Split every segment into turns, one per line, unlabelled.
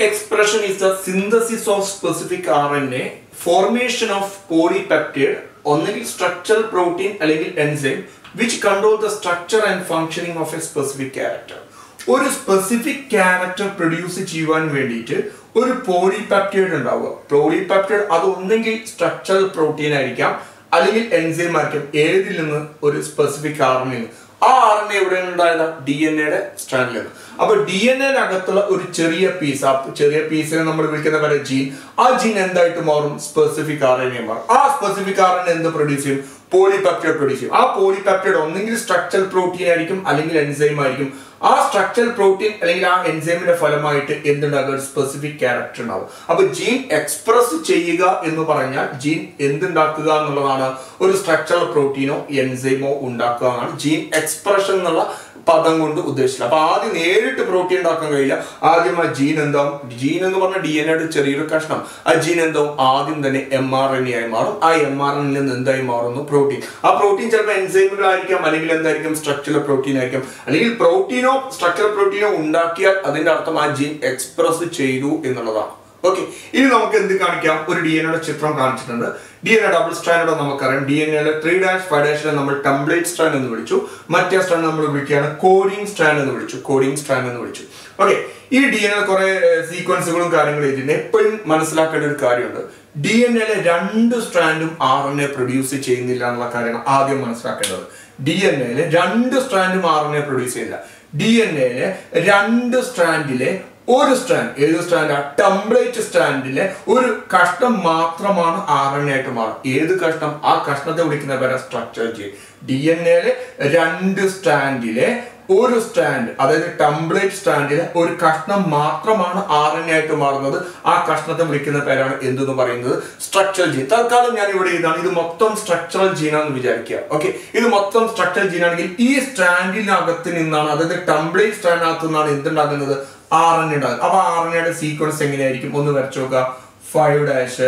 expression is the synthesis of specific RNA, formation of polypeptide, ഒന്നുകിൽ structural protein അല്ലെങ്കിൽ enzyme which control the structure and functioning of a specific character. ഒരു specific character produce ചെയ്യുവാൻ വേണ്ടിയിട്ട് ഒരു polypeptide ഉണ്ടാവുക polypeptide അത് ഒന്നെങ്കിൽ structural protein ആയിരിക്കാം അല്ലെങ്കിൽ എൻസൈം ആയിരിക്കും ഏതിൽ നിന്ന് ഒരു സ്പെസിഫിക് ആറിനിൽ നിന്ന് ആ ആറിന് എവിടെയാണ് ഉണ്ടായത് ഡി എൻ എയുടെ സ്ട്രാൻഡിൽ നിന്ന് അപ്പൊ ഡി എൻ എനകത്തുള്ള ഒരു ചെറിയ പീസ് ആ ചെറിയ പീസിനെ നമ്മൾ വിളിക്കുന്ന പോലെ ജീൻ ആ ജീൻ എന്തായിട്ട് മാറും സ്പെസിഫിക് ആർ എൻ എ മാറും ആ സ്പെസിഫിക് ആർ എൻ എന്ത് പ്രൊഡ്യൂസ് ചെയ്യും പോളിപെപ്റ്റൈഡ് പ്രൊഡ്യൂസ് ചെയ്യും ആ പോളിപെപ്റ്റൈഡ് ഒന്നെങ്കിൽ സ്ട്രക്ചറൽ പ്രോട്ടീൻ ആയിരിക്കും അല്ലെങ്കിൽ എൻസൈം ആയിരിക്കും ആ സ്ട്രക്ചറൽ പ്രോട്ടീൻ അല്ലെങ്കിൽ ആ എൻസൈമിന്റെ ഫലമായിട്ട് എന്തുണ്ടാകുക ഒരു സ്പെസിഫിക് ക്യാരക്ടർ ഉണ്ടാവും അപ്പൊ ജീൻ എക്സ്പ്രസ് ചെയ്യുക എന്ന് പറഞ്ഞാൽ ജീൻ എന്തുണ്ടാക്കുക എന്നുള്ളതാണ് ഒരു സ്ട്രക്ചറൽ പ്രോട്ടീനോ എൻസൈമോ ഉണ്ടാക്കുക എന്നാണ് ജീൻ എക്സ്പ്രഷൻ എന്നുള്ള പദം കൊണ്ട് ഉദ്ദേശിച്ചത് അപ്പൊ ആദ്യം നേരിട്ട് പ്രോട്ടീൻ ഉണ്ടാക്കാൻ കഴിയില്ല ആദ്യം ആ ജീൻ എന്താവും ജീൻ എന്ന് പറഞ്ഞ ഡി എൻ എയുടെ ചെറിയൊരു കഷ്ണം ആ ജീൻ എന്താവും ആദ്യം തന്നെ എം ആർ എൻ എ ആയി മാറും ആ എം ആർ എൻ നിന്ന് എന്തായി മാറുന്നു പ്രോട്ടീൻ ആ പ്രോട്ടീൻ ചിലപ്പോൾ എൻസൈമുകളായിരിക്കാം അല്ലെങ്കിൽ എന്തായിരിക്കും സ്ട്രക്ചറൽ പ്രോട്ടീൻ ആയിരിക്കും അല്ലെങ്കിൽ പ്രോട്ടീനോ സ്ട്രക്ചറൽ പ്രോട്ടീനോ ഉണ്ടാക്കിയാൽ അതിന്റെ അർത്ഥം ആ ജീൻ എക്സ്പ്രസ് ചെയ്തു എന്നുള്ളതാണ് ഓക്കെ ഇനി നമുക്ക് എന്ത് കാണിക്കാം ഒരു ഡി എൻ എയുടെ ചിത്രം കാണിച്ചിട്ടുണ്ട് D N A double strand നമുക്കറിയാം ഡി എൻ എയുടെ ത്രീ ഡാഷ് ഫൈവ് ഡാഷിനെ നമ്മൾ ടെംപ്ലേറ്റ് സ്ട്രാൻഡ് എന്ന് വിളിച്ചു മറ്റേ സ്ട്രാൻഡ് നമ്മൾ വിളിക്കുകയാണ് കോഡിംഗ് സ്ട്രാൻഡ് എന്ന് വിളിച്ചു കോഡിംഗ് സ്ട്രാൻഡ് എന്ന് വിളിച്ചു ഓക്കെ ഈ ഡി എൻ എ കുറെ സീക്വൻസുകളും കാര്യങ്ങളും ഇതിന് എപ്പോഴും മനസ്സിലാക്കേണ്ട ഒരു കാര്യമുണ്ട് ഡി എൻ എയിലെ രണ്ട് സ്ട്രാൻഡും ആർ എൻ എ പ്രൊഡ്യൂസ് ചെയ്യുന്നില്ല എന്നുള്ള കാര്യമാണ് ആദ്യം മനസ്സിലാക്കേണ്ടത് ഡി എൻ എയിലെ രണ്ട് സ്ട്രാൻഡും ആർ എൻ എ പ്രൊഡ്യൂസ് ചെയ്യില്ല ഡി എൻ എയിലെ രണ്ട് സ്ട്രാൻഡിലെ ഒരു സ്ട്രാൻഡ് ഏത് സ്ട്രാൻഡ് ആ ടെംപ്ലേറ്റ് സ്ട്രാൻഡിലെ ഒരു കഷ്ണം മാത്രമാണ് ആർ എൻ എ ആയിട്ട് മാറും ഏത് കഷ്ണം ആ കഷ്ണത്തെ വിളിക്കുന്ന പേരെ സ്ട്രക്ചർ ചെയ്യും ഡി എൻ എയിലെ രണ്ട് സ്ട്രാൻഡിലെ ഒരു സ്റ്റാൻഡ് അതായത് ടെംപ്ലേറ്റ് സ്റ്റാൻഡിലെ ഒരു കഷ്ണം മാത്രമാണ് ആർ എൻ എ ആയിട്ട് മാറുന്നത് ആ കഷ്ണത്തെ വിളിക്കുന്ന പേരാണ് എന്തെന്ന് പറയുന്നത് സ്ട്രക്ചറൽ ജീൻ തൽക്കാലം ഞാൻ ഇവിടെ ഇതാണ് ഇത് മൊത്തം സ്ട്രക്ചറൽ ജീനാന്ന് വിചാരിക്കുക ഓക്കെ ഇത് മൊത്തം സ്ട്രക്ചറൽ ജീനാണെങ്കിൽ ഈ സ്റ്റാൻഡിനകത്ത് നിന്നാണ് അതായത് ടെംപ്ലേറ്റ് സ്റ്റാൻഡിനകത്ത് നിന്നാണ് എന്തുണ്ടാകുന്നത് ആർ എൻ എ ഉണ്ടാകുന്നത് അപ്പൊ ആർ എൻ എയുടെ സീക്വൻസ് എങ്ങനെയായിരിക്കും ഒന്ന് വരച്ചു നോക്കുക five dash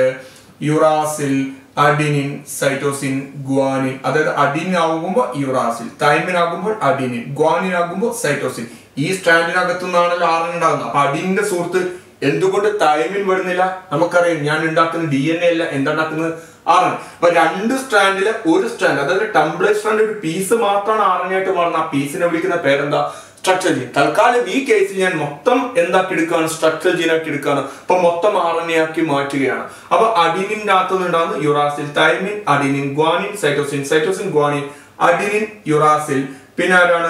uracil adenine cytosine guanine അതായത് അഡിനിൻ ആകുമ്പോൾ യുറാസിൽ തൈമിൻ ആകുമ്പോൾ അഡിനിൻ ഗ്വാനിൻ ആകുമ്പോൾ സൈറ്റോസിൻ ഈ സ്റ്റാൻഡിനകത്തു നിന്നാണല്ലോ ആർ എൻ ഉണ്ടാകുന്നത് അപ്പൊ അഡിനിന്റെ സുഹൃത്ത് എന്തുകൊണ്ട് തൈമിൻ വരുന്നില്ല നമുക്കറിയാം ഞാൻ ഉണ്ടാക്കുന്ന ഡി എൻ എ അല്ല എന്താ ഉണ്ടാക്കുന്നത് ആർ എൻ അപ്പൊ രണ്ട് സ്റ്റാൻഡിലെ ഒരു സ്റ്റാൻഡ് അതായത് ടെംപ്ലേറ്റ് സ്റ്റാൻഡ് ഒരു പീസ് മാത്രമാണ് ആർ എൻ ആയിട്ട് മാറുന്നത് ആ പീസിനെ വിളിക്കുന്ന പേരെന്താ സ്ട്രക്ചർ ജീൻ തൽക്കാലം ഈ കേസിൽ ഞാൻ മൊത്തം എന്താക്കി എടുക്കുകയാണ് സ്ട്രക്ചർ ജീനാക്കി എടുക്കുകയാണ് അപ്പൊ മൊത്തം ആർ എൻ എ ആക്കി മാറ്റുകയാണ് അപ്പൊ അഡിനിന്റെ അകത്ത് നിന്നുണ്ടാകുന്ന uracil thymine adenine guanine cytosine cytosine guanine adenine uracil പിന്നെ ആരാണ്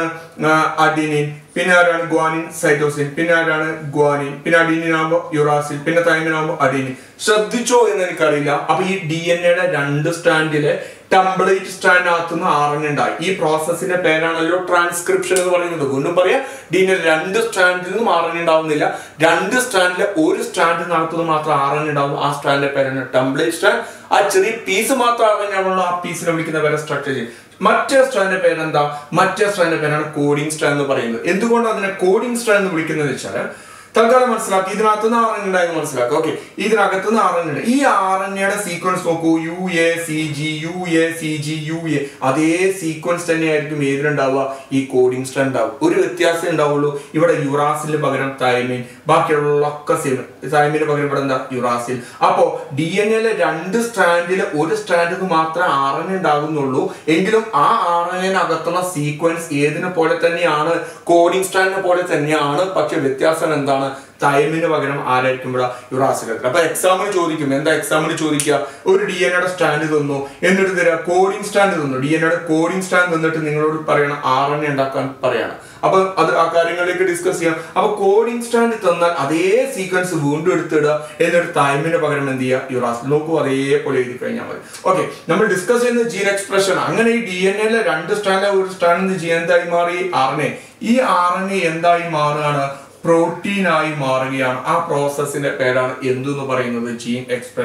അഡിനിൻ പിന്നെ ആരാണ് ഗ്വാനിൻ സൈറ്റോസിൻ പിന്നെ ആരാണ് ഗ്വാനിൻ പിന്നെ അഡിനിൻ ആകുമ്പോൾ യുറാസിൽ പിന്നെ തൈമിൻ ആകുമ്പോൾ അഡിനിൻ ശ്രദ്ധിച്ചോ എന്ന് എനിക്കറിയില്ല അപ്പൊ ഈ ഡി എൻ എയുടെ രണ്ട് സ്റ്റാൻഡിലെ ടെംപ്ലേറ്റ് സ്റ്റാൻഡിനകത്തുനിന്ന് ആർ എൻ ഉണ്ടായി ഈ പ്രോസസ്സിന്റെ പേരാണല്ലോ ട്രാൻസ്ക്രിപ്ഷൻ എന്ന് പറയുന്നത് വീണ്ടും പറയാം ഡി എൻ എ രണ്ട് സ്റ്റാൻഡിൽ നിന്നും ആർ എൻ ഉണ്ടാവുന്നില്ല രണ്ട് സ്റ്റാൻഡിലെ ഒരു സ്റ്റാൻഡിനകത്തുനിന്ന് മാത്രം ആർ എൻ ഉണ്ടാവും ആ സ്റ്റാൻഡിന്റെ പേരാണ് ടെംപ്ലേറ്റ് സ്റ്റാൻഡ് ആ ചെറിയ പീസ് മാത്രം ആർ എൻ ആണല്ലോ ആ പീസിനെ വിളിക്കുന്ന പേരെ സ്ട്രക്ചർ ചെയ്യും മറ്റേ സ്ട്രാൻഡിന്റെ പേരെന്താ മറ്റേ സ്ട്രാൻഡിന്റെ പേരാണ് കോഡിംഗ് സ്ട്രാൻഡ് എന്ന് പറയുന്നത് എന്തുകൊണ്ട് അതിനെ കോഡിംഗ് സ്ട്രാൻഡ് എന്ന് വിളിക്കുന്നത് വെച്ചാൽ തൽക്കാലം മനസ്സിലാക്കി ഇതിനകത്ത് നിന്ന് ആർ എൻ ഉണ്ടായെന്ന് മനസ്സിലാക്കുക ഓക്കെ ഇതിനകത്ത് നിന്ന് ആർ എൻ ഉണ്ട് ഈ ആർ എൻ എയുടെ സീക്വൻസ് നോക്കൂ U A C G U A C G U A അതേ സീക്വൻസ് തന്നെയായിരിക്കും ഏതിലുണ്ടാവുക ഈ കോഡിംഗ് സ്ട്രാൻഡ് ഉണ്ടാവും ഒരു വ്യത്യാസം ഉണ്ടാവുള്ളൂ ഇവിടെ യുറാസിന് പകരം തൈമിൻ ബാക്കിയുള്ളൊക്കെ സെയിം തൈമിന് പകരം ഇവിടെ എന്താ യുറാസിൽ അപ്പോ ഡി എൻ എയിലെ രണ്ട് സ്റ്റാൻഡില് ഒരു സ്റ്റാൻഡിന് മാത്രമേ ആർ എൻ ഉണ്ടാകുന്നുള്ളൂ എങ്കിലും ആ ആർ എൻ അകത്തുള്ള സീക്വൻസ് ഏതിനെ പോലെ തന്നെയാണ് കോഡിംഗ് സ്റ്റാൻഡിനെ പോലെ തന്നെയാണ് പക്ഷെ വ്യത്യാസം എന്താണ് തൈമിന് പകരം ആരായിരിക്കും ഇവിടെ യുറാസിലെത്തുക അപ്പൊ എക്സാമിന് ചോദിക്കും എന്താ എക്സാമിന് ചോദിക്കുക ഒരു ഡി എൻ എയുടെ സ്റ്റാൻഡ് തന്നു എന്നിട്ട് തരാം കോഡിംഗ് സ്റ്റാൻഡ് തന്നു ഡി എൻ എയുടെ കോഡിംഗ് സ്റ്റാൻഡ് തന്നിട്ട് നിങ്ങളോട് പറയണം ആർ എൻ എ ഉണ്ടാക്കാൻ പറയണം അപ്പൊ അത് ആ കാര്യങ്ങളിലേക്ക് ഡിസ്കസ് ചെയ്യാം അപ്പൊ കോഡിംഗ് സ്റ്റാൻഡ് തന്നാൽ അതേ സീക്വൻസ് വീണ്ടും എടുത്തിടുക എന്നിട്ട് ടൈമിന് പകരം എന്ത് ചെയ്യുക യുറാസ് നോക്കൂ അതേപോലെ എഴുതി കഴിഞ്ഞാൽ മതി ഓക്കെ നമ്മൾ ഡിസ്കസ് ചെയ്യുന്ന ജീൻ എക്സ്പ്രഷൻ അങ്ങനെ ഈ ഡി എൻ എയിലെ രണ്ട് സ്റ്റാൻഡ് ഒരു സ്റ്റാൻഡ് ജീൻ എന്തായി മാറി ആർ എൻ എ ഈ ആർ എൻ എ എന്തായി മാറുകയാണ് പ്രോട്ടീനായി മാറുകയാണ് ആ പ്രോസസ്സിന്റെ പേരാണ് എന്തെന്ന് പറയുന്നത് ജീൻ എക്സ്പ്രഷൻ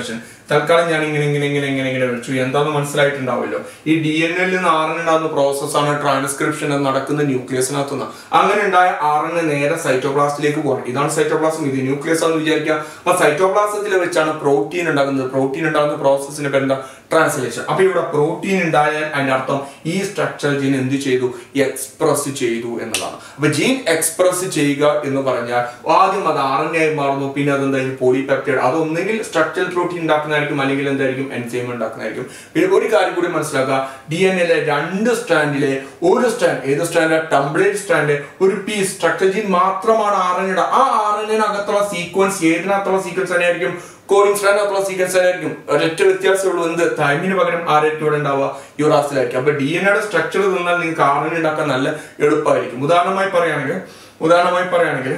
തൽക്കാലം ഞാൻ ഇങ്ങനെ ഇങ്ങനെ ഇങ്ങനെ ഇങ്ങനെ ഇങ്ങനെ വിളിച്ചു എന്താണെന്ന് മനസ്സിലായിട്ടുണ്ടാവുമല്ലോ ഈ ഡി എൻ എല്ലിൽ നിന്ന് ആർ എൻ ഉണ്ടാകുന്ന പ്രോസസ്സാണ് ട്രാൻസ്ക്രിപ്ഷൻ നടക്കുന്ന ന്യൂക്ലിയസിനകത്ത് നിന്ന് അങ്ങനെ ഉണ്ടായ ആർ എൻ നേരെ സൈറ്റോപ്ലാസ്റ്റിലേക്ക് പോകണം ഇതാണ് സൈറ്റോപ്ലാസം ഇത് ന്യൂക്ലിയസ് ആണെന്ന് വിചാരിക്കുക അപ്പൊ സൈറ്റോപ്ലാസത്തിൽ വെച്ചാണ് പ്രോട്ടീൻ ഉണ്ടാകുന്നത് പ്രോട്ടീൻ ഉണ്ടാകുന്ന പ്രോസസ്സിന് പേര് എന്താ ട്രാൻസ്ലേഷൻ അപ്പൊ ഇവിടെ പ്രോട്ടീൻ ഉണ്ടായാൽ അതിന്റെ അർത്ഥം ഈ സ്ട്രക്ചർ ജീൻ എന്ത് ചെയ്തു എക്സ്പ്രസ് ചെയ്തു എന്നതാണ് അപ്പൊ ജീൻ എക്സ്പ്രസ് ചെയ്യുക എന്ന് പറഞ്ഞാൽ ആദ്യം അത് ആർ എൻ ആയി മാറുന്നു പിന്നെ അതെന്തായാലും പോളിപെപ്റ്റൈഡ് അത് ഒന്നെങ്കിൽ സ്ട്രക്ചറൽ പ്രോട്ടീൻ ഉണ്ടാക്കുന്നതായിരിക്കും അല്ലെങ്കിൽ എന്തായിരിക്കും എൻസൈം ഉണ്ടാക്കുന്നതായിരിക്കും പിന്നെ ഒരു കാര്യം കൂടി മനസ്സിലാക്കുക ഡി എൻ എയിലെ രണ്ട് സ്റ്റാൻഡിലെ ഒരു സ്റ്റാൻഡ് ഏത് സ്റ്റാൻഡ് ടംബ്ലേറ്റ് സ്റ്റാൻഡ് ഒരു പീസ് സ്ട്രക്ചർ ജീൻ മാത്രമാണ് ആർ എൻ ആ ആർ എൻ അകത്തുള്ള സീക്വൻസ് ഏതിനകത്തുള്ള സീക്വൻസ് തന്നെയായിരിക്കും കോഡിംഗ് സ്റ്റാൻഡിനകത്തുള്ള സീക്വൻസ് ആയിരിക്കും ഒരൊറ്റ വ്യത്യാസമുള്ളൂ എന്ത് തൈമിന് പകരം ആരായിരിക്കും ഇവിടെ ഉണ്ടാവുക യുറാസിലായിരിക്കും അപ്പൊ ഡി എൻ എയുടെ സ്ട്രക്ചർ നിന്നാൽ നിങ്ങൾക്ക് ആർ എൻ ഉണ്ടാക്കാൻ നല്ല എളുപ്പമായിരിക്കും ഉദാഹരണമായി പറയുകയാണെങ്കിൽ ഉദാഹരണമായി പറയുകയാണെങ്കിൽ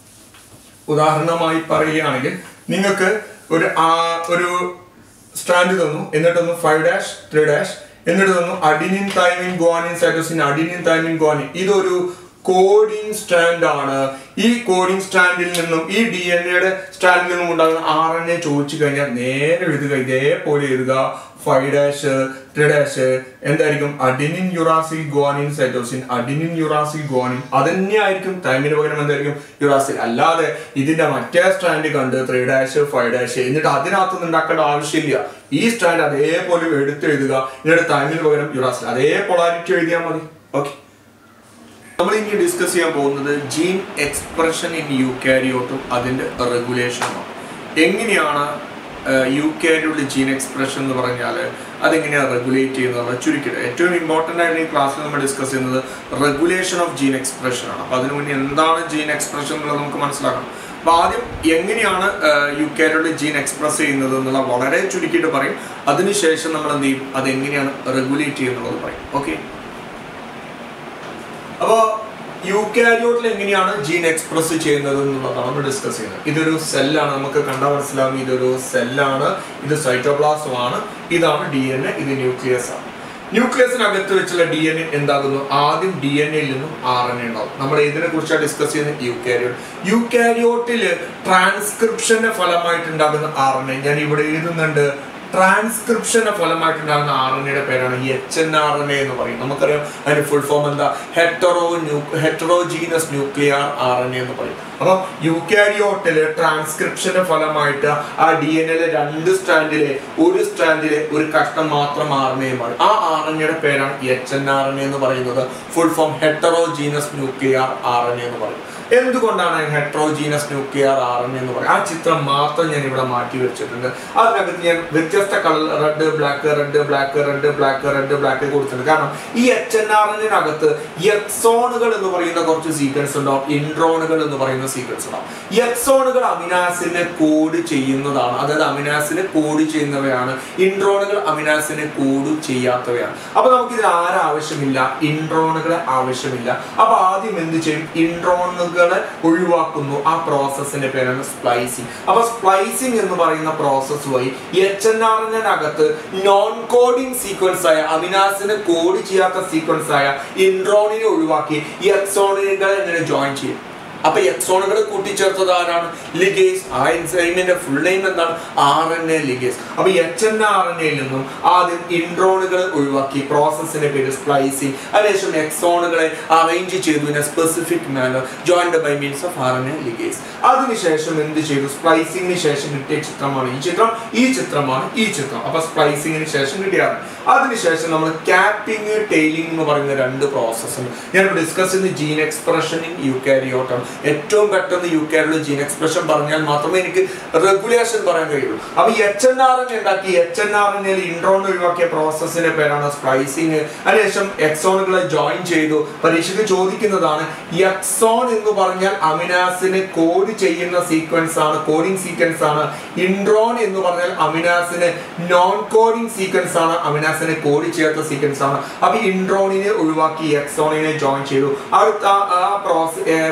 ഉദാഹരണമായി പറയുകയാണെങ്കിൽ നിങ്ങൾക്ക് ഒരു ആ- ഒരു സ്റ്റാൻഡ് തന്നു എന്നിട്ടൊന്ന് ഫൈവ് ഡാഷ് ത്രീ ഡാഷ് എന്നിട്ട് തന്നു adenine thymine guanine cytosine adenine thymine guanine ഇതൊരു കോഡിംഗ് സ്റ്റാൻഡ് ആണ് ഈ കോഡിംഗ് സ്റ്റാൻഡിൽ നിന്നും ഈ ഡി എൻ എയുടെ സ്റ്റാൻഡിൽ നിന്നും ഉണ്ടാകുന്ന ആർ എൻ എ ചോദിച്ചു കഴിഞ്ഞാൽ നേരെ എഴുതുക ഇതേപോലെ എഴുതുക ഫൈവ് ഡാഷ് ത്രീ ഡാഷ് എന്തായിരിക്കും adenine uracil guanine cytosine adenine uracil guanine അതന്നെയായിരിക്കും ടൈമിന് പകരം എന്തായിരിക്കും യുറാസിൽ അല്ലാതെ ഇതിന്റെ മറ്റേ സ്റ്റാൻഡ് കണ്ട് ത്രീ ഡാഷ് ഫൈവ് ഡാഷ് എന്നിട്ട് അതിനകത്ത് ഉണ്ടാക്കേണ്ട ആവശ്യമില്ല ഈ സ്റ്റാൻഡ് അതേപോലെ എടുത്ത് എഴുതുക എന്നിട്ട് ടൈമിന് പകരം യുറാസിൽ അതേ പൊളാരിറ്റി എഴുതിയാൽ മതി ഓക്കെ നമ്മൾ ഇനി ഡിസ്കസ് ചെയ്യാൻ പോകുന്നത് ജീൻ എക്സ്പ്രഷൻ ഇൻ യൂക്കാരിയോട്ടും അതിന്റെ റെഗുലേഷനുമാണ് എങ്ങനെയാണ് യൂക്കാരിയോട്ടിലെ ജീൻ എക്സ്പ്രഷൻ എന്ന് പറഞ്ഞാൽ അതെങ്ങനെയാണ് റെഗുലേറ്റ് ചെയ്യുന്നത് ചുരുക്കിയിട്ട് ഏറ്റവും ഇമ്പോർട്ടൻ്റ് ആയിട്ട് ഈ ക്ലാസ്സിൽ നമ്മൾ ഡിസ്കസ് ചെയ്യുന്നത് റെഗുലേഷൻ ഓഫ് ജീൻ എക്സ്പ്രഷൻ ആണ് അപ്പോൾ അതിനു മുന്നേ എന്താണ് ജീൻ എക്സ്പ്രഷൻ എന്നുള്ളത് നമുക്ക് മനസ്സിലാക്കണം അപ്പോൾ ആദ്യം എങ്ങനെയാണ് യൂക്കാരിയോട്ടിലെ ജീൻ എക്സ്പ്രസ് ചെയ്യുന്നത് എന്നുള്ള വളരെ ചുരുക്കിയിട്ട് പറയും അതിനുശേഷം നമ്മൾ എന്ത് ചെയ്യും അതെങ്ങനെയാണ് റെഗുലേറ്റ് ചെയ്യുന്നുള്ളത് പറയും ഓക്കെ അപ്പോ യൂക്കാരിയോട്ടിൽ എങ്ങനെയാണ് ജീൻ എക്സ്പ്രസ് ചെയ്യുന്നത് എന്നുള്ളതാണ് നമ്മൾ ഡിസ്കസ് ചെയ്യുന്നത് ഇതൊരു സെല്ലാണ് നമുക്ക് കണ്ടാൽ മനസ്സിലാവും ഇതൊരു സെല്ലാണ് ഇത് സൈറ്റോപ്ലാസം ആണ് ഇതാണ് ഡി എൻ എ ഇത് ന്യൂക്ലിയസ് ആണ് ന്യൂക്ലിയസിനകത്ത് വെച്ചുള്ള ഡി എൻ എ എന്താകുന്നു ആദ്യം ഡി എൻ എയിൽ നിന്നും ആർ എൻ എ ഉണ്ടാവും നമ്മൾ ഇതിനെ കുറിച്ചാണ് ഡിസ്കസ് ചെയ്യുന്നത് യൂക്കാരിയോട്ട് യൂക്കാരിയോട്ടിൽ ട്രാൻസ്ക്രിപ്ഷന്റെ ഫലമായിട്ടുണ്ടാകുന്ന ആർ എൻ എ ഞാൻ ഇവിടെ എഴുതുന്നുണ്ട് ട്രാൻസ്ക്രിപ്ഷന്റെ ഫലമായിട്ടുണ്ടാകുന്ന ആർ എൻ എയുടെ പേരാണ് H N R N A എന്ന് പറയും നമുക്കറിയാം അതിന്റെ ഫുൾ ഫോം എന്താ hetero heterogeneous nuclear R N A എന്ന് പറയും അപ്പം യൂക്കാരിയോട്ടില് ട്രാൻസ്ക്രിപ്ഷന്റെ ഫലമായിട്ട് ആ ഡി എൻ എയിലെ രണ്ട് സ്റ്റാൻഡിലെ ഒരു സ്റ്റാൻഡിലെ ഒരു കഷ്ണം മാത്രം ആർ എൻ എ മാറും ആ ആർ എൻ എയുടെ പേരാണ് H N R N A എന്ന് പറയുന്നത് full form heterogeneous nuclear R N A എന്ന് പറയും എന്തുകൊണ്ടാണ് ഹെട്രോജീനസ് ന്യൂക്ലിയർ ആർ എൻ എന്ന് പറയുന്നത് ആ ചിത്രം മാത്രം ഞാൻ ഇവിടെ മാറ്റി വെച്ചിട്ടുണ്ട് അതിനകത്ത് ഞാൻ വ്യത്യസ്ത colour red black red black red black red black കൊടുത്തിട്ടുണ്ട് കാരണം ഈ എച്ച് എൻ ആർ എന്നിനകത്ത് എക്സോണുകൾ എന്ന് പറയുന്ന കുറച്ച് സീക്വൻസ് ഉണ്ടാവും ഇൻട്രോണുകൾ എന്ന് പറയുന്ന സീക്വൻസ് ഉണ്ടാവും എക്സോണുകൾ അമിനാസിനെ കോഡ് ചെയ്യുന്നതാണ് അതായത് അമിനാസിനെ കോഡ് ചെയ്യുന്നവയാണ് ഇൻട്രോണുകൾ അമിനാസിനെ കോഡ് ചെയ്യാത്തവയാണ് അപ്പൊ നമുക്ക് ഇതിന് ആരെ ആവശ്യമില്ല ഇൻട്രോണുകളെ ആവശ്യമില്ല അപ്പൊ ആദ്യം എന്ത് ചെയ്യും ഇൻട്രോണുകളെ ഒഴിവാക്കുന്നു ആ പ്രോസസ്സിന്റെ പേരാണ് സ്പ്ലൈസിങ് അപ്പൊ സ്പ്ലൈസിങ് എന്ന് പറയുന്ന പ്രോസസ് വഴി എച്ച് എൻ ആർ അകത്ത് നോൺ കോഡിംഗ് സീക്വൻസ് ആയ അമിനാസിനെ കോഡ് ചെയ്യാത്ത സീക്വൻസ് ആയ ഇൻട്രോണിനെ ഒഴിവാക്കി ഈ എക്സോണുകളെ എങ്ങനെ ജോയിൻ ചെയ്യും അപ്പൊ എക്സോണുകൾ കൂട്ടിച്ചേർത്തത് ആരാണ് ലിഗേസ് ആ എൻസൈമിന്റെ ഫുൾ നെയിം എന്താണ് ആർ എൻ എ ലിഗേസ് അപ്പൊ എച്ച് എൻ ആർ എൻ എയിൽ നിന്നും ആദ്യം ഇൻട്രോണുകൾ ഒഴിവാക്കി പ്രോസസ്സിന്റെ പേര് സ്പ്ലൈസിങ് അതിനുശേഷം എക്സോണുകളെ അറേഞ്ച് ചെയ്തു in specific manner joined by means of R N A ligase അതിനുശേഷം എന്ത് ചെയ്തു സ്പ്ലൈസിങ്ങിന് ശേഷം കിട്ടിയ ചിത്രമാണ് ഈ ചിത്രം ഈ ചിത്രമാണ് ഈ ചിത്രം അപ്പൊ സ്പ്ലൈസിങ്ങിന് ശേഷം കിട്ടിയാണ് അതിനുശേഷം നമ്മൾ ക്യാപ്പിംഗ് ടെയിലിംഗ് എന്ന് പറയുന്ന രണ്ട് പ്രോസസ്സ് ഉണ്ട് ഞാനിപ്പോൾ ഡിസ്കസ് ചെയ്യുന്ന ജീൻ എക്സ്പ്രഷൻ ഇൻ യൂക്കാരിയോട്ടാണ് ഏറ്റവും പെട്ടെന്ന് യൂക്കാരിയോട് ജീൻ എക്സ്പ്രഷൻ പറഞ്ഞാൽ മാത്രമേ എനിക്ക് റെഗുലേഷൻ പറയാൻ കഴിയുള്ളൂ അപ്പൊ എച്ച് എൻ ആർ എൻ ഉണ്ടാക്കി H N R N intron ഒഴിവാക്കിയ പ്രോസസ്സിന്റെ പേരാണ് സ്പ്ലൈസിങ് അതിനുശേഷം എക്സോണുകളെ ജോയിൻ ചെയ്തു പരീക്ഷയ്ക്ക് ചോദിക്കുന്നതാണ് എക്സോൺ എന്ന് പറഞ്ഞാൽ അമിനാസിന് കോഡ് ചെയ്യുന്ന സീക്വൻസ് ആണ് കോഡിംഗ് സീക്വൻസ് ആണ് ഇൻട്രോൺ എന്ന് പറഞ്ഞാൽ അമിനാസിന് നോൺ കോഡിംഗ് സീക്വൻസ് ആണ് അമിനാസിനെ കോഡ് ചെയ്യാത്ത സീക്വൻസ് ആണ് അപ്പൊ ഇൻട്രോണിനെ ഒഴിവാക്കി എക്സോണിനെ ജോയിൻ ചെയ്തു അടുത്ത ആ- ആ പ്രോസസ്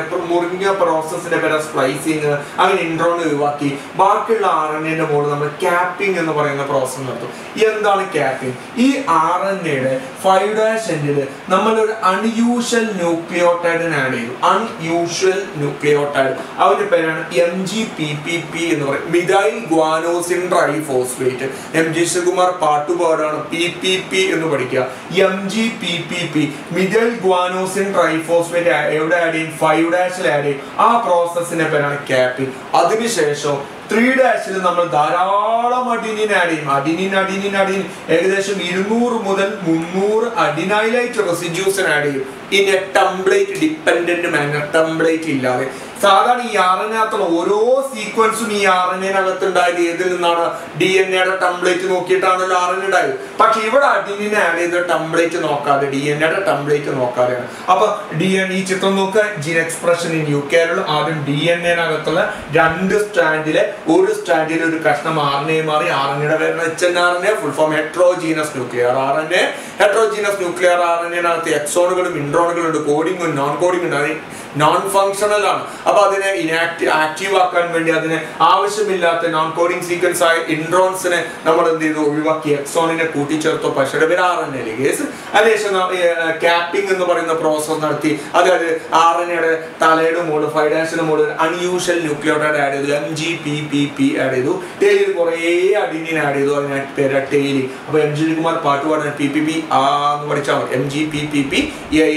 ചുരുങ്ങിയ പ്രോസസ്സിന്റെ പേര് സ്പ്ലൈസിങ് അങ്ങനെ ഇൻട്രോൺ ഒഴിവാക്കി ബാക്കിയുള്ള ആർ എൻ എന്റെ മുകളിൽ നമ്മൾ ക്യാപ്പിംഗ് എന്ന് പറയുന്ന പ്രോസസ്സ് നടത്തും എന്താണ് ക്യാപ്പിംഗ് ഈ ആർ എൻ എയുടെ ഫൈവ് ഡാഷ് എൻഡിൽ നമ്മൾ ഒരു അൺയൂഷ്വൽ ന്യൂക്ലിയോട്ടൈഡിന് ആഡ് ചെയ്തു അൺയൂഷ്വൽ ന്യൂക്ലിയോട്ടൈഡ് അവന്റെ പേരാണ് M G P P P എന്ന് പറയും methyl guanosine triphosphate M G Sivakumar പാട്ടുപാടാണ് പി പി പി എന്ന് പഠിക്കുക M G P P P methyl guanosine triphosphate എവിടെ ആഡ് ചെയ്യും ഫൈവ് ഡാഷിൽ ആഡ് ചെയ്യും ആ പ്രോസസ്സിന്റെ പേരാണ് ക്യാപ്പിംഗ് അതിനുശേഷം ത്രീ ഡാഷിൽ നമ്മൾ ധാരാളം അഡിനിൻ ആഡ് ചെയ്യും അഡിനിൻ അഡിനിൻ അഡിനിൻ ഏകദേശം ഇരുന്നൂറ് മുതൽ മുന്നൂറ് അഡിനൈലൈറ്റ് റെസിഡ്യൂസിന് ആഡ് ചെയ്യും in a template dependent manner template ഇല്ലാതെ സാധാരണ ഈ ആർ എൻ അകത്തുള്ള ഓരോ സീക്വൻസും ഈ ആർ എൻ എനകത്ത് ഉണ്ടായത് ഏതിൽ നിന്നാണ് ഡി എൻ എയുടെ ടംപ്ലേറ്റ് നോക്കിയിട്ടാണല്ലോ ആർ എൻ ഉണ്ടായത് പക്ഷെ ഇവിടെ അഡിനിനെ ആഡ് ചെയ്ത ടംപ്ലേറ്റ് നോക്കാതെ ഡി എൻ എയുടെ ടംപ്ലേറ്റ് നോക്കാതെയാണ് അപ്പൊ ഡി എൻ ഈ ചിത്രം നോക്കുക ജീൻ എക്സ്പ്രഷൻ ഇൻ യു കെയിലുള്ള ആദ്യം ഡി എൻ എനകത്തുള്ള രണ്ട് സ്റ്റാൻഡിലെ ഒരു സ്റ്റാൻഡിൽ ഒരു കഷ്ണം ആർ എൻ എ മാറി ആർ എൻ എയുടെ പേരാണ് H N R N A full form heterogeneous nuclear R N A heterogeneous nuclear R N എനകത്ത് എക്സോണുകളും ഇൻട്രോണുകളും ഉണ്ട് കോഡിങ്ങും നോൺ കോഡിംഗ് ഉണ്ട് അത് നോൺ ഫങ്ഷണൽ ആണ് അപ്പൊ അതിനെ ഇനാക്റ്റീവ് ആക്റ്റീവ് ആക്കാൻ വേണ്ടി അതിന് ആവശ്യമില്ലാത്ത നോൺ കോഡിംഗ് സീക്വൻസ് ആയ ഇൻട്രോൺസിനെ നമ്മൾ എന്ത് ചെയ്തു ഒഴിവാക്കി എക്സോണിനെ കൂട്ടിച്ചേർത്തു പക്ഷേ പേര് ആർ എൻ എ കേസ് അതിനുശേഷം ക്യാപ്പിംഗ് എന്ന് പറയുന്ന പ്രോസസ് നടത്തി അതായത് ആർ എൻ എയുടെ തലയുടെ മുകളിൽ ഫൈവ് ഡാഷിന് മുകളിൽ അൺയൂഷ്വൽ ന്യൂക്ലിയോട്ടൈഡ് ആഡ് ചെയ്തു M G P P P add ചെയ്തു ടെയിലിൽ കുറേ അഡിനിൻ ആഡ് ചെയ്തു അതിന് പേര് ടെയിലി അപ്പൊ എം ജി കുമാർ പാട്ട് പാടാൻ പി പി പി ആ എന്ന് പഠിച്ചാൽ മതി M G P P P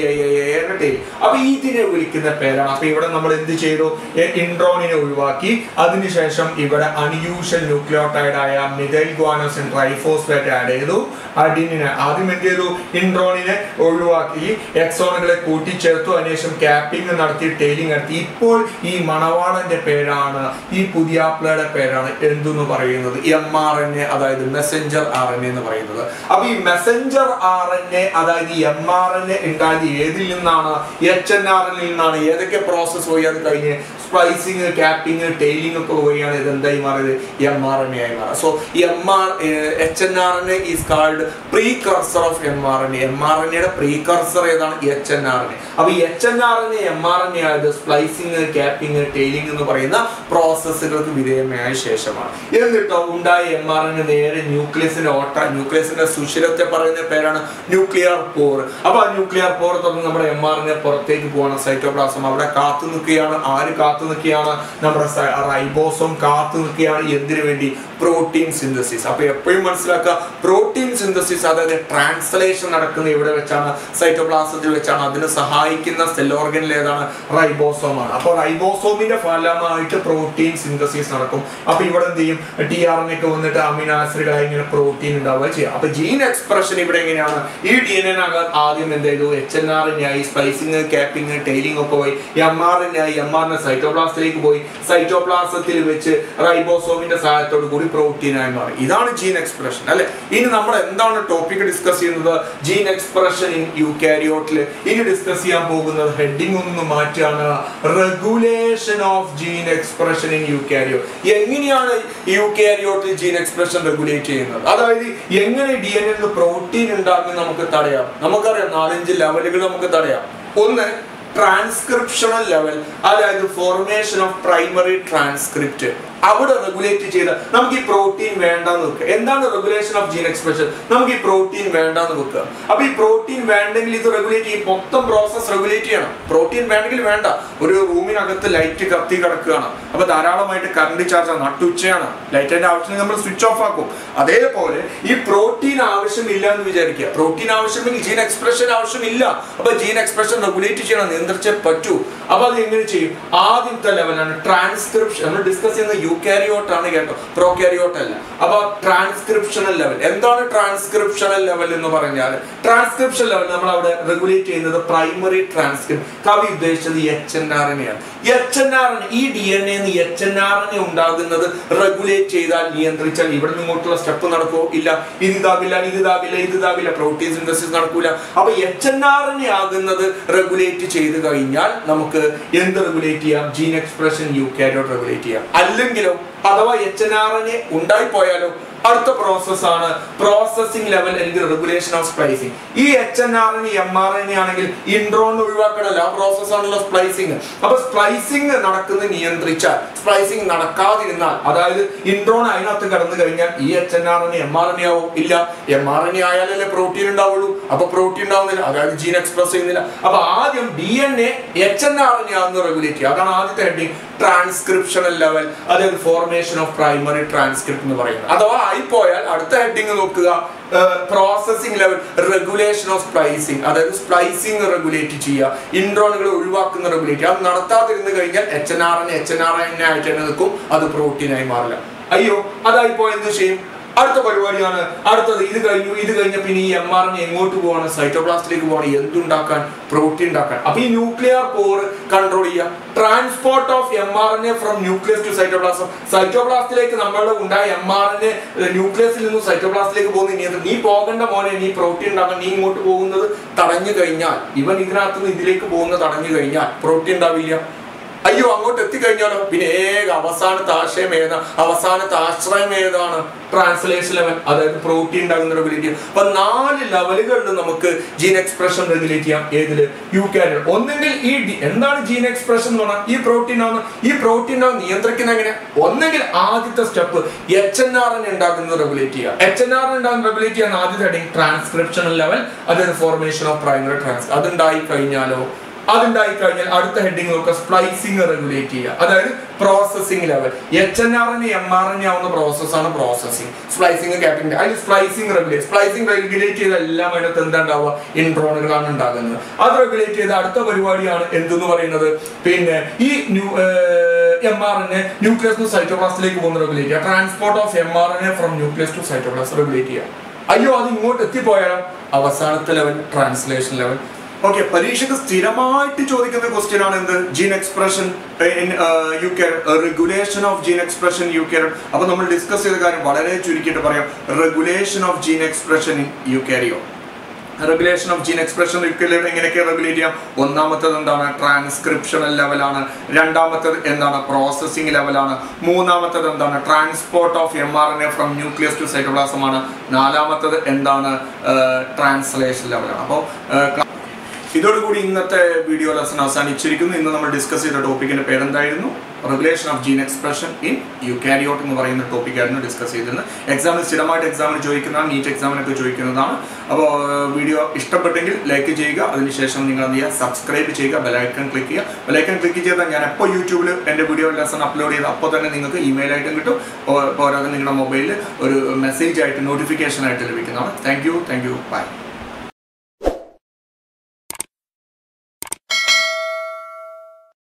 tail അപ്പൊ ഇതിനെ വിളിക്കുന്ന പേരാണ് അപ്പൊ ഇവിടെ നമ്മൾ എന്ത് ചെയ്തു ഇൻട്രോണിനെ ഒഴിവാക്കി അതിനുശേഷം ഇവിടെ അൺയൂഷ്വൽ ന്യൂക്ലിയോട്ടൈഡ് ആയ മിഥൈൽ ഗ്വാനോസിൻ ട്രൈഫോസ്ഫേറ്റ് ആഡ് ചെയ്തു അഡിനിനെ ആദ്യം എന്ത് ചെയ്തു ഇൻട്രോണിനെ ഒഴിവാക്കി എക്സോണുകളെ കൂട്ടിച്ചേർത്തു അതിനുശേഷം ക്യാപ്പിംഗ് നടത്തി ടെയിലിംഗ് നടത്തി ഇപ്പോൾ ഈ മണവാളന്റെ പേരാണ് ഈ പുതിയാപ്പിളയുടെ പേരാണ് എന്തെന്ന് പറയുന്നത് എം ആർ എൻ എ അതായത് മെസ്സഞ്ചർ ആർ എൻ എ എന്ന് പറയുന്നത് അപ്പൊ ഈ മെസ്സഞ്ചർ ആർ എൻ എ അതായത് എം ആർ എൻ എ ഉണ്ടായത് ഏതിൽ നിന്നാണ് എച്ച് എൻ ആർ എൻ നിന്നാണ് ഏതൊക്കെ പ്രോസസ് പോയി അത് കഴിഞ്ഞ് സ്പ്ലൈസിങ് ക്യാപ്പിംഗ് ടെയിലിംഗ് ഒക്കെ പോയാണ് ഇത് എന്തായി മാറിയത് എം ആർ എൻ എ ആയി മാറുക so M R H N R N A is called precursor of M R N A M R N എയുടെ പ്രീ കർസർ ഏതാണ് H N R N A അപ്പൊ ഈ H N R N A M R N A ആയത് splicing capping tailing എന്ന് പറയുന്ന പ്രോസസ്സുകൾക്ക് വിധേയമായ ശേഷമാണ് എന്നിട്ടോ ഉണ്ടായ എം ആർ എൻ എ നേരെ ന്യൂക്ലിയസിന്റെ ഓട്ട ന്യൂക്ലിയസിന്റെ സുഷിരത്തെ പറയുന്ന പേരാണ് ന്യൂക്ലിയർ പോർ അപ്പൊ ആ ന്യൂക്ലിയർ പോർ തുറന്ന് നമ്മുടെ എം ആർ എൻ എ പുറത്തേക്ക് പോവാണ് സൈറ്റോപ്ലാസം അവിടെ കാത്തു നിൽക്കുകയാണ് ആര് കാത്തു നിൽക്കുകയാണ് നമ്മുടെ റൈബോസോം കാത്തു നിൽക്കുകയാണ് എന്തിനു വേണ്ടി പ്രോട്ടീൻ സിന്തസിസ് അപ്പൊ എപ്പോഴും മനസ്സിലാക്കുക പ്രോട്ടീൻ സിന്തസിസ് അതായത് ട്രാൻസ്ലേഷൻ നടക്കുന്ന ഇവിടെ വെച്ചാണ് സൈറ്റോപ്ലാസത്തിൽ വെച്ചാണ് അതിന് സഹായിക്കുന്ന സെൽ ഓർഗനിൽ ഏതാണ് റൈബോസോം ആണ് അപ്പോൾ റൈബോസോമിന്റെ ഫലമായിട്ട് പ്രോട്ടീൻ സിന്തസിസ് നടക്കും അപ്പൊ ഇവിടെ എന്ത് ചെയ്യും ടി ആർ എൻ ഒക്കെ വന്നിട്ട് അമിനോ ആസിഡുകളായി ഇങ്ങനെ പ്രോട്ടീൻ ഉണ്ടാവുക ചെയ്യാം അപ്പൊ ജീൻ എക്സ്പ്രഷൻ ഇവിടെ എങ്ങനെയാണ് ഈ ഡി എൻ എൻ ആദ്യം എന്ത് ചെയ്തു എച്ച് എൻ ആർ എൻ ആയി സ്പൈസിങ് ക്യാപ്പിംഗ് ടെയിലിംഗ് ഒക്കെ പോയി എം ആർ എൻ ആയി എം ആർ എൻ സൈറ്റോപ്ലാസത്തിലേക്ക് പോയി സൈറ്റോപ്ലാസത്തിൽ വെച്ച് റൈബോസോമിന്റെ സഹായത്തോടു കൂടി പ്രോട്ടീൻ ആയി മാറി ഇതാണ് ജീൻ എക്സ്പ്രഷൻ അല്ലെ ഇനി നമ്മൾ എന്താണ് ടോപ്പിക് ഡിസ്കസ് ചെയ്യുന്നത് ജീൻ എക്സ്പ്രഷൻ ഇൻ യൂകാരിയോട്ടിൽ ഇനി ഡിസ്കസ് ചെയ്യാൻ പോകുന്നത് ഹെഡിങ് ഒന്ന് മാറ്റാണ് regulation of gene expression in eukaryote എങ്ങനെയാണ് യൂകാരിയോട്ടിൽ ജീൻ എക്സ്പ്രഷൻ റെഗുലേറ്റ് ചെയ്യുന്നത് അതായത് എങ്ങനെ ഡി എൻ എൽ പ്രോട്ടീൻ ഉണ്ടാകുന്നത് നമുക്ക് തടയാം നമുക്കറിയാം നാലഞ്ച് ലെവലുകൾ നമുക്ക് തടയാം ഒന്ന് ട്രാൻസ്ക്രിപ്ഷണൽ ലെവൽ അതായത് ഫോർമേഷൻ ഓഫ് പ്രൈമറി ട്രാൻസ്ക്രിപ്റ്റ് അവിടെ റെഗുലേറ്റ് ചെയ്ത നമുക്ക് ഈ പ്രോട്ടീൻ വേണ്ടെന്ന് വെക്കുക എന്താണ് റെഗുലേഷൻ ഓഫ് ജീൻ എക്സ്പ്രഷൻ നമുക്ക് ഈ പ്രോട്ടീൻ വേണ്ടെന്ന് വെക്കുക അപ്പൊ ഈ പ്രോട്ടീൻ വേണ്ടെങ്കിൽ ഇത് റെഗുലേറ്റ് ചെയ്യും മൊത്തം പ്രോസസ് റെഗുലേറ്റ് ചെയ്യണം പ്രോട്ടീൻ വേണ്ടെങ്കിൽ വേണ്ട ഒരു റൂമിനകത്ത് ലൈറ്റ് കത്തി കിടക്കുകയാണ് അപ്പൊ ധാരാളമായിട്ട് കറണ്ട് ചാർജ് നട്ടുച്ചയാണ് ലൈറ്റിന്റെ ആവശ്യം നമ്മൾ സ്വിച്ച് ഓഫ് ആക്കും അതേപോലെ ഈ പ്രോട്ടീൻ ആവശ്യമില്ല എന്ന് വിചാരിക്കുക പ്രോട്ടീൻ ആവശ്യമെങ്കിൽ ജീൻ എക്സ്പ്രഷൻ ആവശ്യമില്ല അപ്പൊ ജീൻ എക്സ്പ്രഷൻ റെഗുലേറ്റ് ചെയ്യണം നിയന്ത്രിച്ചേ പറ്റൂ അപ്പൊ അത് എങ്ങനെ ചെയ്യും ആദ്യത്തെ ലെവലാണ് ട്രാൻസ്ക്രിപ്ഷൻ നമ്മൾ ഡിസ്കസ് ചെയ്യുന്ന യൂകാരിയോട്ട് ആണ് കേട്ടോ പ്രോകാരിയോട്ട് അല്ല അപ്പൊ ട്രാൻസ്ക്രിപ്ഷണൽ ലെവൽ എന്താണ് ട്രാൻസ്ക്രിപ്ഷണൽ ലെവൽ എന്ന് പറഞ്ഞാൽ ട്രാൻസ്ക്രിപ്ഷൻ ലെവൽ നമ്മൾ അവിടെ റെഗുലേറ്റ് ചെയ്യുന്നത് പ്രൈമറി ട്രാൻസ്ക്രിപ്റ്റ് കവി ഉദ്ദേശിച്ചത് H N R N H N R N ഈ ഡി എൻ എന്ന് എച്ച് എൻ ആർ എൻ ഉണ്ടാകുന്നത് റെഗുലേറ്റ് ചെയ്താൽ നിയന്ത്രിച്ചാൽ ഇവിടെ നിങ്ങോട്ടുള്ള സ്റ്റെപ്പ് നടക്കുമോ ഇല്ല ഇത് ഇതാവില്ല ഇത് ഇതാവില്ല ഇത് ഇതാവില്ല പ്രോട്ടീൻ സിന്തസിസ് നടക്കൂല അപ്പൊ എച്ച് എൻ ആർ എൻ ആകുന്നത് റെഗുലേറ്റ് ചെയ്ത് കഴിഞ്ഞാൽ നമുക്ക് എന്ത് റെഗുലേറ്റ് ചെയ്യാം gene expression eukaryote regulate ചെയ്യാം അല്ലെങ്കിലോ അഥവാ എച്ച് എൻ ആർ എൻ ഉണ്ടായിപ്പോയാലോ അടുത്ത പ്രോസസ് ആണ് പ്രോസസിംഗ് ലെവൽ അല്ലെങ്കിൽ റെഗുലേഷൻ ഓഫ് സ്പ്ലൈസിംഗ് ഈ H N R N M R N ആണെങ്കിൽ ഇൻട്രോൺ ഒഴിവാക്കണമല്ലോ ആ പ്രോസസ് ആണല്ലോ സ്പ്ലൈസിംഗ് അപ്പൊ സ്പ്ലൈസിംഗ് നടക്കുന്നത് നിയന്ത്രിച്ചാൽ സ്പ്ലൈസിംഗ് നടക്കാതിരുന്നാൽ അതായത് ഇൻട്രോൺ അതിനകത്ത് കടന്നു കഴിഞ്ഞാൽ ഈ H N R N M R N ആവും ഇല്ല എം ആർ എൻ ആയാലല്ലേ പ്രോട്ടീൻ ഉണ്ടാവുള്ളൂ അപ്പൊ പ്രോട്ടീൻ ഉണ്ടാവുന്നില്ല അതായത് ജീൻ എക്സ്പ്രസ് ചെയ്യുന്നില്ല അപ്പൊ ആദ്യം D N A H N R N ആണെന്ന് റെഗുലേറ്റ് ചെയ്യുക അതാണ് ആദ്യത്തെ ഹെഡിങ് ട്രാൻസ്ക്രിപ്ഷണൽ ലെവൽ അതായത് ഫോർമേഷൻ ഓഫ് പ്രൈമറി ട്രാൻസ്ക്രിപ്റ്റ് എന്ന് പറയുന്നത് അഥവാ ആയിപ്പോയാൽ അടുത്ത ഹെഡിങ് നോക്കുക processing level regulation of splicing അതായത് സ്പ്ലൈസിംഗ് റെഗുലേറ്റ് ചെയ്യുക ഇൻട്രോണുകൾ ഒഴിവാക്കുന്ന റെഗുലേറ്റ് അത് നടത്താതിരുന്ന് കഴിഞ്ഞാൽ H N R N H N R N ആയിട്ട് തന്നെ നിൽക്കും അത് പ്രോട്ടീനായി മാറില്ല അയ്യോ അതായിപ്പോ എന്ത് ചെയ്യും അടുത്ത പരിപാടിയാണ് അടുത്തത് ഇത് കഴിഞ്ഞു ഇത് കഴിഞ്ഞ പിന്നെ ഈ എം ആർ എൻ എങ്ങോട്ട് പോവാണ് സൈറ്റോപ്ലാസ്റ്റിലേക്ക് പോവാണ് എന്തുണ്ടാക്കാൻ പ്രോട്ടീൻ ഉണ്ടാക്കാൻ അപ്പൊ ഈ ന്യൂക്ലിയർ പോർ കൺട്രോൾ ചെയ്യുക transport of M R N A from nucleus to cytoplasm സൈറ്റോപ്ലാസ്റ്റിലേക്ക് നമ്മളുടെ ഉണ്ടായ എം ആർ എൻ എ ന്യൂക്ലിയസിൽ നിന്നും സൈറ്റോപ്ലാസ്റ്റിലേക്ക് പോകുന്ന നിയന്ത്രണം നീ പോകേണ്ട മോനെ നീ പ്രോട്ടീൻ ഉണ്ടാക്കാൻ നീ ഇങ്ങോട്ട് പോകുന്നത് തടഞ്ഞു കഴിഞ്ഞാൽ ഇവൻ ഇതിനകത്ത് നിന്ന് ഇതിലേക്ക് പോകുന്നത് തടഞ്ഞു കഴിഞ്ഞാൽ പ്രോട്ടീൻ ഉണ്ടാവില്ല അയ്യോ അങ്ങോട്ട് എത്തിക്കഴിഞ്ഞാലോ പിന്നെ ഏക അവസാനത്തെ ആശയം ഏതാ അവസാനത്തെ ആശ്രയം ഏതാണ് ട്രാൻസ്ലേഷൻ ലെവൽ അതായത് പ്രോട്ടീൻ ഉണ്ടാകുന്ന റെഗുലേറ്റ് ചെയ്യാം അപ്പൊ നാല് ലെവലുകളിൽ നമുക്ക് ജീൻ എക്സ്പ്രഷൻ റെഗുലേറ്റ് ചെയ്യാം ഏതില് യു ക്യാരിയർ ഒന്നെങ്കിൽ ഈ ഡി- എന്താണ് ജീൻ എക്സ്പ്രഷൻ എന്ന് പറഞ്ഞാൽ ഈ പ്രോട്ടീൻ ആവുന്ന ഈ പ്രോട്ടീൻ നിയന്ത്രിക്കുന്ന എങ്ങനെ ഒന്നെങ്കിൽ ആദ്യത്തെ step H N R N ഉണ്ടാക്കുന്നത് റെഗുലേറ്റ് ചെയ്യുക എച്ച് എൻ ആർ എൻ ഉണ്ടാകുന്ന റെഗുലേറ്റ് ചെയ്യാൻ ആദ്യത്തെ ഹെഡിങ് ട്രാൻസ്ക്രിപ്ഷണൽ ലെവൽ അതായത് ഫോർമേഷൻ ഓഫ് പ്രൈമറി ട്രാൻസ് അതുണ്ടായി കഴിഞ്ഞാലോ അതുണ്ടായി കഴിഞ്ഞാൽ അടുത്ത ഹെഡിങ് നോക്കുക സ്പ്ലൈസിംഗ് റെഗുലേറ്റ് ചെയ്യുക അതായത് processing level H N R N M R N ആവുന്ന പ്രോസസ്സാണ് പ്രോസസിംഗ് സ്പ്ലൈസിംഗ് ക്യാപിറ്റൽ അതിൽ സ്പ്ലൈസിംഗ് റെഗുലേറ്റ് സ്പ്ലൈസിംഗ് റെഗുലേറ്റ് ചെയ്ത എല്ലാം അതിനകത്ത് എന്താ ഉണ്ടാവുക ഇൻട്രോണുകളാണ് ഉണ്ടാകുന്നത് അത് റെഗുലേറ്റ് ചെയ്ത അടുത്ത പരിപാടിയാണ് എന്തെന്ന് പറയുന്നത് പിന്നെ ഈ new M R N A nucleus to സൈറ്റോപ്ലാസ്റ്റിലേക്ക് പോകുന്ന റെഗുലേറ്റ് ചെയ്യുക transport of M R N A from nucleus to cytoplast regulate ചെയ്യുക അയ്യോ അത് ഇങ്ങോട്ട് എത്തിപ്പോയാലോ അവസാനത്തെ ലെവൽ ട്രാൻസ്ലേഷൻ ലെവൽ ഓക്കെ പരീക്ഷയ്ക്ക് സ്ഥിരമായിട്ട് ചോദിക്കുന്ന ക്വസ്റ്റ്യൻ ആണ് എന്ത് gene expression in eukaryote regulation of gene expression eukaryote അപ്പൊ നമ്മൾ ഡിസ്കസ് ചെയ്ത കാര്യം വളരെ ചുരുക്കിയിട്ട് പറയാം regulation of gene expression in eukaryote regulation of gene expression എങ്ങനെയൊക്കെ റെഗുലേറ്റ് ചെയ്യാം ഒന്നാമത്തത് എന്താണ് ട്രാൻസ്ക്രിപ്ഷണൽ ലെവലാണ് രണ്ടാമത്തത് എന്താണ് പ്രോസസ്സിംഗ് ലെവലാണ് മൂന്നാമത്തത് എന്താണ് transport of M R N A from nucleus to cytoplasm ആണ് നാലാമത്തത് എന്താണ് ട്രാൻസ്ലേഷൻ ലെവലാണ് അപ്പോൾ ഇതോടുകൂടി ഇന്നത്തെ വീഡിയോ ലെസൺ അവസാനിച്ചിരിക്കുന്നു ഇന്ന് നമ്മൾ ഡിസ്കസ് ചെയ്ത ടോപ്പിക്കിന്റെ പേരെന്തായിരുന്നു regulation of gene expression in eukaryote എന്ന് പറയുന്ന ടോപ്പിക്കായിരുന്നു ഡിസ്കസ് ചെയ്തിരുന്നത് എക്സാമിന് സ്ഥിരമായിട്ട് എക്സാമിന് ചോദിക്കുന്നതാണ് നീറ്റ് എക്സാമിനൊക്കെ ചോദിക്കുന്നതാണ് അപ്പോൾ വീഡിയോ ഇഷ്ടപ്പെട്ടെങ്കിൽ ലൈക്ക് ചെയ്യുക അതിനുശേഷം നിങ്ങൾ എന്ത് ചെയ്യുക സബ്സ്ക്രൈബ് ചെയ്യുക ബെലൈക്കൺ ക്ലിക്ക് ചെയ്യുക ബെലൈക്കൺ ക്ലിക്ക് ചെയ്താൽ ഞാൻ എപ്പോൾ യൂട്യൂബിൽ എൻ്റെ വീഡിയോ ലെസൺ അപ്ലോഡ് ചെയ്ത് അപ്പോൾ തന്നെ നിങ്ങൾക്ക് ഇമെയിൽ ആയിട്ടും കിട്ടും പോ- പോരാതെ നിങ്ങളുടെ മൊബൈലിൽ ഒരു മെസ്സേജ് ആയിട്ട് നോട്ടിഫിക്കേഷൻ ആയിട്ട് ലഭിക്കുന്നതാണ് thank you thank you by